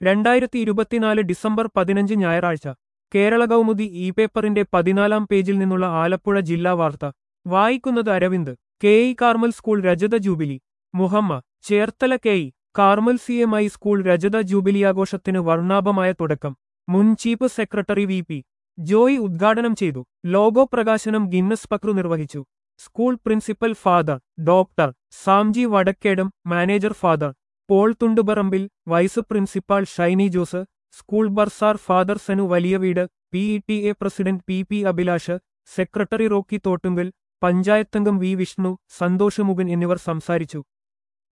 രണ്ടായിരത്തി ഇരുപത്തിനാല് ഡിസംബർ പതിനഞ്ച് ഞായറാഴ്ച കേരള കൗമുദി ഇ പേപ്പറിന്റെ പതിനാലാം പേജിൽ നിന്നുള്ള ആലപ്പുഴ ജില്ലാ വാർത്ത വായിക്കുന്നത് Aravind K E Carmel school രജത jubilee Muhamma Cherthala K E Carmel C M I school രജത ജൂബിലി ആഘോഷത്തിന് വർണ്ണാഭമായ തുടക്കം മുൻ chief secretary V P Joy ഉദ്ഘാടനം ചെയ്തു ലോഗോ പ്രകാശനം ഗിന്നസ് പക്രു നിർവഹിച്ചു school principal father doctor Samji Vadakkedam manager father Paul Thundupparambil vice principal Shiny Jose school bursar father Sanu വലിയ വീട് P E T A president P P Abhilash secretary Rocky Thottungal പഞ്ചായത്തംഗം V Vishnu Santhosh Mukun എന്നിവർ സംസാരിച്ചു